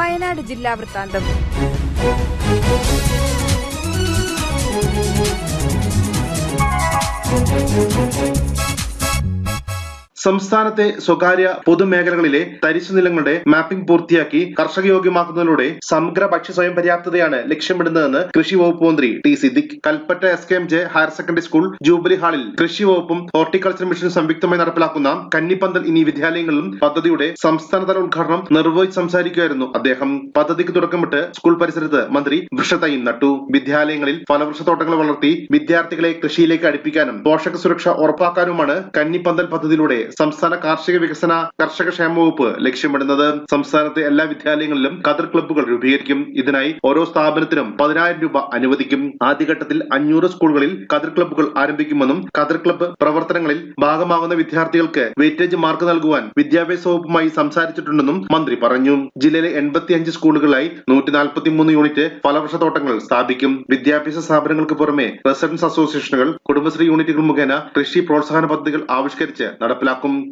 വയനാട് ജില്ലാ വൃത്താന്തം സംസ്ഥാനത്തെ സ്വകാര്യ പൊതുമേഖലകളിലെ തരിശു നിലങ്ങളുടെ മാപ്പിംഗ് പൂർത്തിയാക്കി കർഷക യോഗ്യമാക്കുന്നതിലൂടെ സമഗ്ര ഭക്ഷ്യ സ്വയം പര്യാപ്തതയാണ് ലക്ഷ്യമിടുന്നതെന്ന് കൃഷി വകുപ്പ് മന്ത്രി T Siddique Kalpetta S K M J higher secondary school jubilee ഹാളിൽ കൃഷി വകുപ്പും ഹോർട്ടിക്കൾച്ചർ മിഷനും സംയുക്തമായി നടപ്പിലാക്കുന്ന കന്നിപ്പന്തൽ ഇനി വിദ്യാലയങ്ങളിലും പദ്ധതിയുടെ സംസ്ഥാനതല ഉദ്ഘാടനം നിർവഹിച്ച് സംസാരിക്കുകയായിരുന്നു അദ്ദേഹം പദ്ധതിക്ക് തുടക്കമിട്ട് സ്കൂൾ പരിസരത്ത് മന്ത്രി വൃക്ഷത്തൈയും നട്ടു വിദ്യാലയങ്ങളിൽ ഫലവൃക്ഷത്തോട്ടങ്ങൾ വളർത്തി വിദ്യാർത്ഥികളെ കൃഷിയിലേക്ക് അടുപ്പിക്കാനും പോഷക സുരക്ഷ ഉറപ്പാക്കാനുമാണ് കന്നിപ്പന്തൽ പദ്ധതിയിലൂടെ സംസ്ഥാന കാർഷിക വികസന കർഷക ക്ഷേമ വകുപ്പ് ലക്ഷ്യമിടുന്നത് സംസ്ഥാനത്തെ എല്ലാ വിദ്യാലയങ്ങളിലും കതിർ ക്ലബ്ബുകൾ രൂപീകരിക്കും ഇതിനായി ഓരോ സ്ഥാപനത്തിനും പതിനായിരം രൂപ അനുവദിക്കും ആദ്യഘട്ടത്തിൽ അഞ്ഞൂറ് സ്കൂളുകളിൽ കതിർ ക്ലബ്ബുകൾ ആരംഭിക്കുമെന്നും കതിർ ക്ലബ്ബ് പ്രവർത്തനങ്ങളിൽ ഭാഗമാകുന്ന വിദ്യാർത്ഥികൾക്ക് വെയിറ്റേജ് മാർക്ക് നൽകുവാൻ വിദ്യാഭ്യാസ വകുപ്പുമായി സംസാരിച്ചിട്ടുണ്ടെന്നും മന്ത്രി പറഞ്ഞു ജില്ലയിലെ എൺപത്തിയഞ്ച് സ്കൂളുകളിലായി നൂറ്റി നാൽപ്പത്തിമൂന്ന് യൂണിറ്റ് ഫലവൃക്ഷത്തോട്ടങ്ങൾ സ്ഥാപിക്കും വിദ്യാഭ്യാസ സ്ഥാപനങ്ങൾക്ക് പുറമെ റെസിഡൻസ് അസോസിയേഷനുകൾ കുടുംബശ്രീ യൂണിറ്റുകൾ മുഖേന കൃഷി പ്രോത്സാഹന പദ്ധതികൾ ആവിഷ്കരിച്ച് നടപ്പിലാക്കും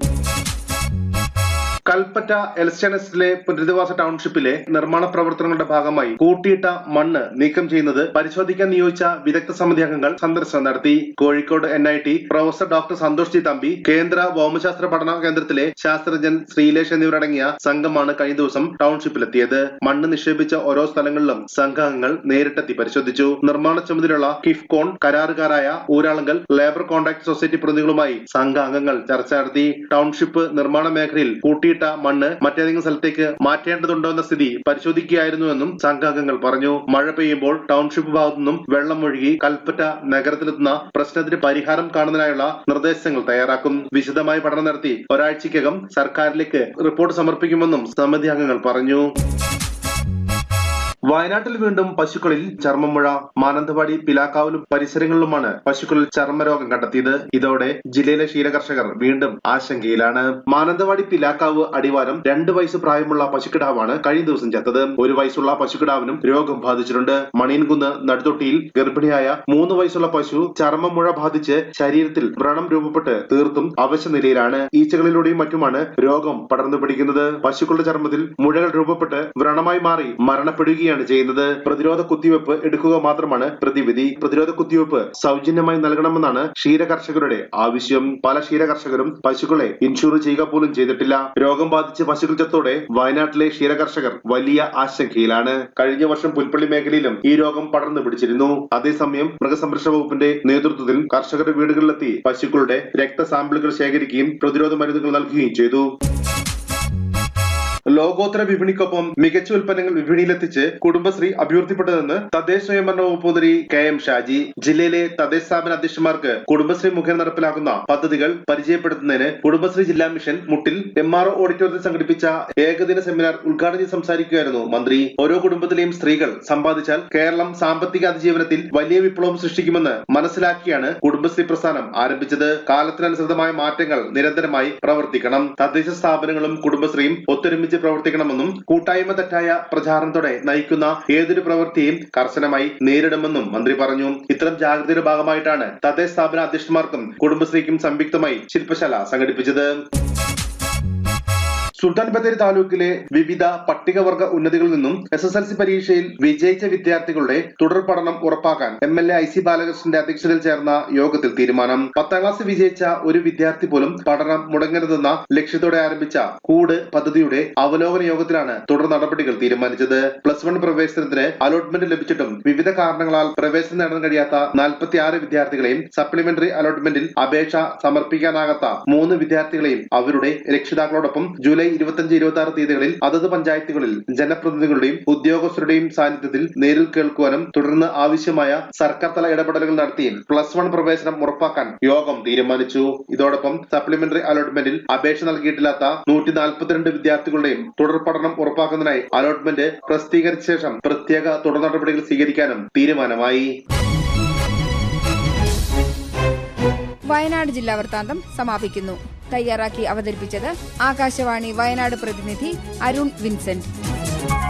കൽപ്പറ്റ എൽസ്റ്റനസിലെ പുനരധിവാസ ടൗൺഷിപ്പിലെ നിർമ്മാണ പ്രവർത്തനങ്ങളുടെ ഭാഗമായി കൂട്ടിയിട്ട മണ്ണ് നീക്കം ചെയ്യുന്നത് പരിശോധിക്കാൻ നിയോഗിച്ച വിദഗ്ധ സമിതി അംഗങ്ങൾ സന്ദർശനം നടത്തി Kozhikode N I T professor doctor Santhosh G Thampi കേന്ദ്ര ഭൗമശാസ്ത്ര പഠന കേന്ദ്രത്തിലെ ശാസ്ത്രജ്ഞൻ ശ്രീലേഷ് എന്നിവരടങ്ങിയ സംഘമാണ് കഴിഞ്ഞ ദിവസം ടൗൺഷിപ്പിലെത്തിയത് മണ്ണ് നിക്ഷേപിച്ച ഓരോ സ്ഥലങ്ങളിലും സംഘാംഗങ്ങൾ നേരിട്ടെത്തി പരിശോധിച്ചു നിർമ്മാണ ചുമതലയുള്ള കിഫ്കോൺ കരാറുകാരായ ഊരാളുങ്കൽ ലേബർ കോൺട്രാക്ട് സൊസൈറ്റി പ്രതിനിധികളുമായി സംഘാംഗങ്ങൾ ചർച്ച നടത്തി ടൗൺഷിപ്പ് നിർമ്മാണ മേഖലയിൽ കൂട്ടിയിട്ട മണ്ണ് മറ്റേതെങ്കിലും സ്ഥലത്തേക്ക് മാറ്റേണ്ടതുണ്ടോ എന്ന സ്ഥിതി പരിശോധിക്കുകയായിരുന്നുവെന്നും സംഘാംഗങ്ങൾ പറഞ്ഞു മഴ പെയ്യുമ്പോൾ ടൗൺഷിപ്പ് ഭാഗത്തു നിന്നും വെള്ളം ഒഴുകി കൽപ്പറ്റ നഗരത്തിലെത്തുന്ന പ്രശ്നത്തിന് പരിഹാരം കാണുന്നതിനായുള്ള നിർദ്ദേശങ്ങൾ തയ്യാറാക്കും വിശദമായി പഠനം നടത്തി ഒരാഴ്ചയ്ക്കകം സർക്കാരിലേക്ക് റിപ്പോർട്ട് സമർപ്പിക്കുമെന്നും സമിതി അംഗങ്ങൾ പറഞ്ഞു വയനാട്ടിൽ വീണ്ടും പശുക്കളിൽ ചർമ്മമുഴ മാനന്തവാടി പിലാക്കാവിലും പരിസരങ്ങളിലുമാണ് പശുക്കളിൽ ചർമ്മരോഗം കണ്ടെത്തിയത് ഇതോടെ ജില്ലയിലെ ക്ഷീരകർഷകർ വീണ്ടും ആശങ്കയിലാണ് മാനന്തവാടി പിലാക്കാവ് അടിവാരം രണ്ട് വയസ്സ് പ്രായമുള്ള പശുക്കിടാവാണ് കഴിഞ്ഞ ദിവസം ചത്തത് ഒരു വയസ്സുള്ള പശുക്കിടാവിനും രോഗം ബാധിച്ചിട്ടുണ്ട് മണിയൻകുന്ന് നടുതൊട്ടിയിൽ ഗർഭിണിയായ മൂന്ന് വയസ്സുള്ള പശു ചർമ്മമുഴ ബാധിച്ച് ശരീരത്തിൽ വ്രണം രൂപപ്പെട്ട് തീർത്തും അവശ നിലയിലാണ് ഈച്ചകളിലൂടെയും മറ്റുമാണ് രോഗം പടർന്നു പിടിക്കുന്നത് പശുക്കളുടെ ചർമ്മത്തിൽ മുഴകൾ രൂപപ്പെട്ട് വ്രണമായി മാറി മരണപ്പെടുകയാണ് ചെയ്യുന്നത് പ്രതിരോധ കുത്തിവെപ്പ് എടുക്കുക മാത്രമാണ് പ്രതിവിധി പ്രതിരോധ കുത്തിവെപ്പ് സൗജന്യമായി നൽകണമെന്നാണ് ക്ഷീരകർഷകരുടെ ആവശ്യം പല ക്ഷീരകർഷകരും പശുക്കളെ ഇൻഷൂർ ചെയ്യുക പോലും ചെയ്തിട്ടില്ല രോഗം ബാധിച്ച് പശുക്കൾ ചത്തോടെ വയനാട്ടിലെ ക്ഷീരകർഷകർ വലിയ ആശങ്കയിലാണ് കഴിഞ്ഞ വർഷം പുൽപ്പള്ളി മേഖലയിലും ഈ രോഗം പടർന്നു പിടിച്ചിരുന്നു അതേസമയം മൃഗസംരക്ഷണ വകുപ്പിന്റെ നേതൃത്വത്തിൽ കർഷകരുടെ വീടുകളിലെത്തി പശുക്കളുടെ രക്തസാമ്പിളുകൾ ശേഖരിക്കുകയും പ്രതിരോധ മരുന്നുകൾ നൽകുകയും ചെയ്തു ലോകോത്തര വിപണിക്കൊപ്പം മികച്ച ഉൽപ്പന്നങ്ങൾ വിപണിയിലെത്തിച്ച് കുടുംബശ്രീ അഭിവൃദ്ധിപ്പെട്ടതെന്ന് തദ്ദേശ സ്വയംഭരണ വകുപ്പ് മന്ത്രി കെ എം ഷാജി ജില്ലയിലെ തദ്ദേശ സ്ഥാപന അധ്യക്ഷന്മാർക്ക് കുടുംബശ്രീ മുഖേന നടപ്പിലാക്കുന്ന പദ്ധതികൾ പരിചയപ്പെടുത്തുന്നതിന് കുടുംബശ്രീ ജില്ലാ മിഷൻ മുട്ടിൽ എം ആർ ഓഡിറ്റോറിയത്തിൽ സംഘടിപ്പിച്ച ഏകദിന സെമിനാർ ഉദ്ഘാടനം ചെയ്ത് സംസാരിക്കുകയായിരുന്നു മന്ത്രി ഓരോ കുടുംബത്തിലെയും സ്ത്രീകൾ സമ്പാദിച്ചാൽ കേരളം സാമ്പത്തിക അതിജീവനത്തിൽ വലിയ വിപ്ലവം സൃഷ്ടിക്കുമെന്ന് മനസ്സിലാക്കിയാണ് കുടുംബശ്രീ പ്രസ്ഥാനം ആരംഭിച്ചത് കാലത്തിനനുസൃതമായ മാറ്റങ്ങൾ നിരന്തരമായി പ്രവർത്തിക്കണം തദ്ദേശ സ്ഥാപനങ്ങളും കുടുംബശ്രീയും ഒത്തൊരുമിച്ച് പ്രവർത്തിക്കണമെന്നും കൂട്ടായ്മ തെറ്റായ പ്രചാരണത്തോടെ നയിക്കുന്ന ഏതൊരു പ്രവൃത്തിയും കർശനമായി നേരിടുമെന്നും മന്ത്രി പറഞ്ഞു ഇത്തരം ജാഗ്രതയുടെ ഭാഗമായിട്ടാണ് തദ്ദേശ സ്ഥാപന അധ്യക്ഷന്മാർക്കും കുടുംബശ്രീക്കും സംയുക്തമായി ശില്പശാല സംഘടിപ്പിച്ചത് സുൽത്താൻ ബത്തേരി താലൂക്കിലെ വിവിധ പട്ടികവർഗ ഉന്നതികളിൽ നിന്നും എസ് എസ് എൽ സി പരീക്ഷയിൽ വിജയിച്ച വിദ്യാർത്ഥികളുടെ തുടർ പഠനം ഉറപ്പാക്കാൻ M L A I C ബാലകൃഷ്ണന്റെ അധ്യക്ഷതയിൽ ചേർന്ന യോഗത്തിൽ തീരുമാനം പത്താം ക്ലാസ് വിജയിച്ച ഒരു വിദ്യാർത്ഥി പോലും പഠനം മുടങ്ങരുതെന്ന ലക്ഷ്യത്തോടെ ആരംഭിച്ച കൂട് പദ്ധതിയുടെ അവലോകന യോഗത്തിലാണ് തുടർ നടപടികൾ തീരുമാനിച്ചത് പ്ലസ് വൺ പ്രവേശനത്തിന് അലോട്ട്മെന്റ് ലഭിച്ചിട്ടും വിവിധ കാരണങ്ങളാൽ പ്രവേശനം നേടാൻ കഴിയാത്ത നാൽപ്പത്തി ആറ് വിദ്യാർത്ഥികളെയും സപ്ലിമെന്ററി അലോട്ട്മെന്റിൽ അപേക്ഷ സമർപ്പിക്കാനാകാത്ത മൂന്ന് വിദ്യാർത്ഥികളെയും അവരുടെ രക്ഷിതാക്കളോടൊപ്പം ജൂലൈ ഇരുപത്തിയഞ്ച് ഇരുപത്തി ആറ് തീയതികളിൽ അതത് പഞ്ചായത്തുകളിൽ ജനപ്രതിനിധികളുടെയും ഉദ്യോഗസ്ഥരുടെയും സാന്നിധ്യത്തിൽ നേരിൽ കേൾക്കുവാനും തുടർന്ന് ആവശ്യമായ സർക്കാർ തല ഇടപെടലുകൾ നടത്തി പ്ലസ് വൺ പ്രവേശനം ഉറപ്പാക്കാൻ യോഗം തീരുമാനിച്ചു ഇതോടൊപ്പം സപ്ലിമെന്ററി അലോട്ട്മെന്റിൽ അപേക്ഷ നൽകിയിട്ടില്ലാത്ത നൂറ്റി നാൽപ്പത്തിരണ്ട് വിദ്യാർത്ഥികളുടെയും തുടർ പഠനം ഉറപ്പാക്കുന്നതിനായി അലോട്ട്മെന്റ് പ്രസിദ്ധീകരിച്ച ശേഷം പ്രത്യേക തുടർ നടപടികൾ സ്വീകരിക്കാനും തീരുമാനമായി വയനാട് ജില്ലാ വൃത്താന്തം സമാപിക്കുന്നു തയ്യാറാക്കി അവതരിപ്പിച്ചത് ആകാശവാണി വയനാട് പ്രതിനിധി അരുൺ വിൻസെന്റ്